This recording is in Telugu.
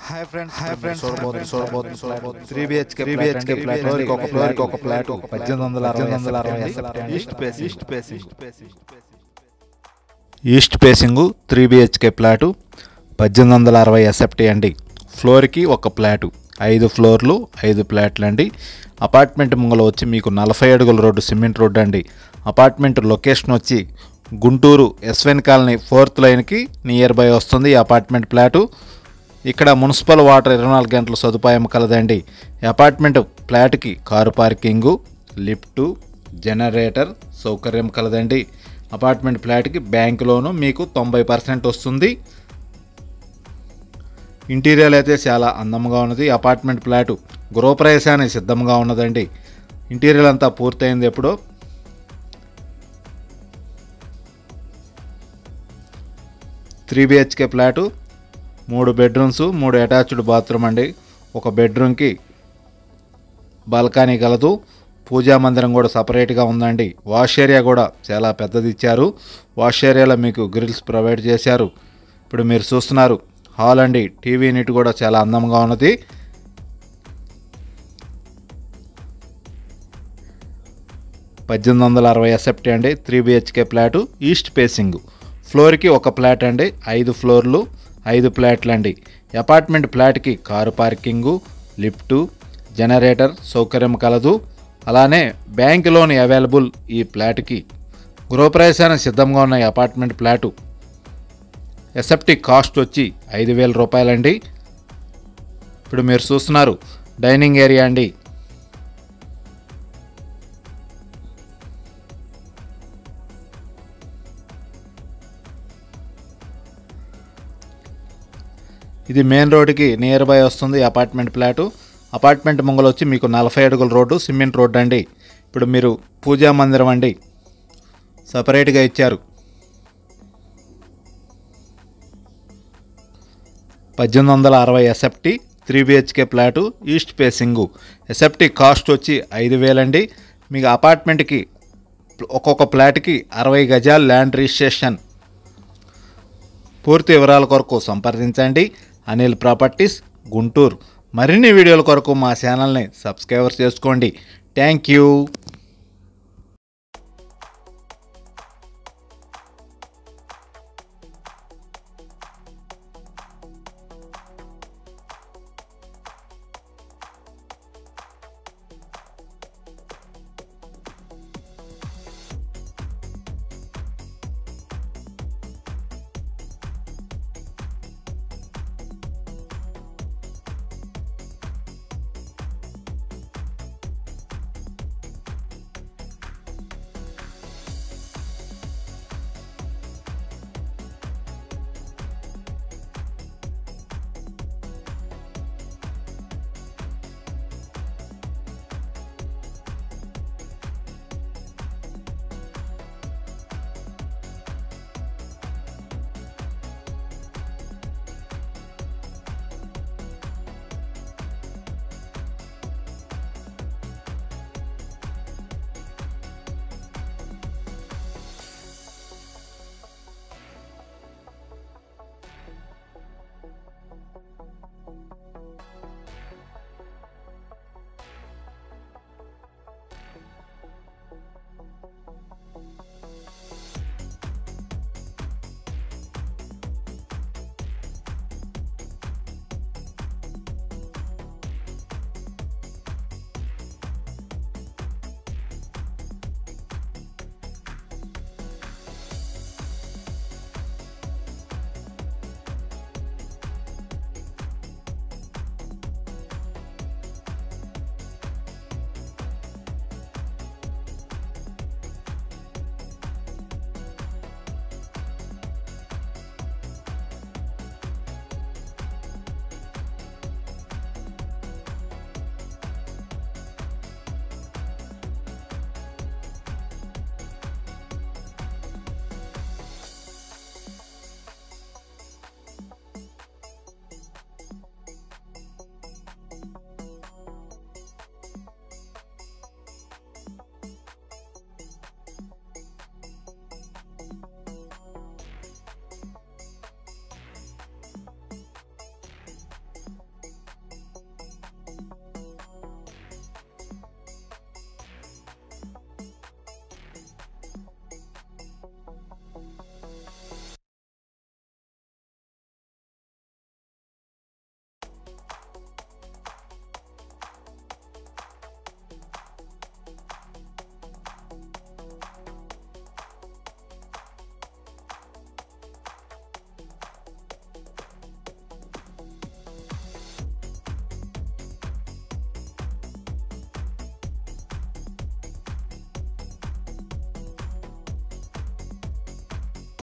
హాయ్ ఫ్రెండ్స్ హాయ్ ఫ్రెండ్స్ చూడబోతుంది చూడబోతుంది చూడబోతుంది three BHK three BHK flat ఫ్లోర్కి ఒక ఫ్లోర్కి ఒక ఫ్లాట్ ఫ్లాట్ పద్దెనిమిది వందల అరవై వందల అరవై అరవై east face east face east facing three BHK plot పద్దెనిమిది వందల అరవై ఎస్ఎఫ్టీ అండి ఫ్లోర్కి ఒక ప్లాటు ఐదు ఫ్లోర్లు ఐదు ప్లాట్లు అండి అపార్ట్మెంట్ ముంగల వచ్చి మీకు నలభై అడుగుల రోడ్డు సిమెంట్ రోడ్డు అండి అపార్ట్మెంట్ లొకేషన్ వచ్చి గుంటూరు ఎస్వెన్ కాలనీ ఫోర్త్ లైన్కి నియర్ బై వస్తుంది ఈ అపార్ట్మెంట్ ప్లాటు ఇక్కడ మున్సిపల్ వాటర్ ఇరవై నాలుగు గంటల సదుపాయం కలదండి ఈ అపార్ట్మెంట్ ఫ్లాట్కి కారు పార్కింగు లిఫ్టు జనరేటర్ సౌకర్యం కలదండి అపార్ట్మెంట్ ఫ్లాట్కి బ్యాంక్ లోను మీకు తొంభై పర్సెంట్ వస్తుంది ఇంటీరియర్ అయితే చాలా అందంగా ఉన్నది అపార్ట్మెంట్ ఫ్లాటు గృహప్రవేశానికి సిద్ధంగా ఉన్నదండి ఇంటీరియర్ అంతా పూర్తయింది ఎప్పుడో త్రీ బిహెచ్కే ఫ్లాటు మూడు బెడ్రూమ్స్ మూడు అటాచ్డ్ బాత్రూమ్ అండి ఒక బెడ్రూమ్కి బాల్కనీ కలదు పూజా మందిరం కూడా సపరేట్గా ఉందండి వాష్ ఏరియా కూడా చాలా పెద్దది ఇచ్చారు వాష్ ఏరియాలో మీకు గ్రిల్స్ ప్రొవైడ్ చేశారు ఇప్పుడు మీరు చూస్తున్నారు హాల్ అండి టీవీ యూనిట్ కూడా చాలా అందంగా ఉన్నది పద్దెనిమిది వందల అరవై ఎస్ఎఫ్టీ అండి three BHK flat east facing ఫ్లోర్కి ఒక ఫ్లాట్ అండి ఐదు ఫ్లోర్లు ఐదు ఫ్లాట్లు అండి అపార్ట్మెంట్ ఫ్లాట్కి కారు పార్కింగు లిఫ్టు జనరేటర్ సౌకర్యం కలదు అలానే బ్యాంక్ లోన్ అవైలబుల్ ఈ ఫ్లాట్కి గృహప్రవేశానికి సిద్ధంగా ఉన్న ఈ అపార్ట్మెంట్ ఫ్లాటు ఎస్ఎఫ్టీ కాస్ట్ వచ్చి ఐదు వేల రూపాయలండి ఇప్పుడు మీరు చూస్తున్నారు డైనింగ్ ఏరియా అండి ఇది మెయిన్ రోడ్డుకి నియర్ బై వస్తుంది ఈ అపార్ట్మెంట్ ఫ్లాటు అపార్ట్మెంట్ ముంగలు వచ్చి మీకు నలభై అడుగుల రోడ్డు సిమెంట్ రోడ్డు అండి ఇప్పుడు మీరు పూజా మందిరం అండి సపరేట్గా ఇచ్చారు పద్దెనిమిది వందల అరవై SFT three BHK flat east facing SFT cost వచ్చి ఐదు వేలండి మీకు అపార్ట్మెంట్కి ఒక్కొక్క ఫ్లాట్కి అరవై గజాల ల్యాండ్ రిజిస్ట్రేషన్ పూర్తి వివరాల కొరకు సంప్రదించండి అనిల్ ప్రాపర్టీస్ గుంటూరు మరిన్ని వీడియోల కొరకు మా ఛానల్ని సబ్స్క్రైబర్ చేసుకోండి థ్యాంక్ యూ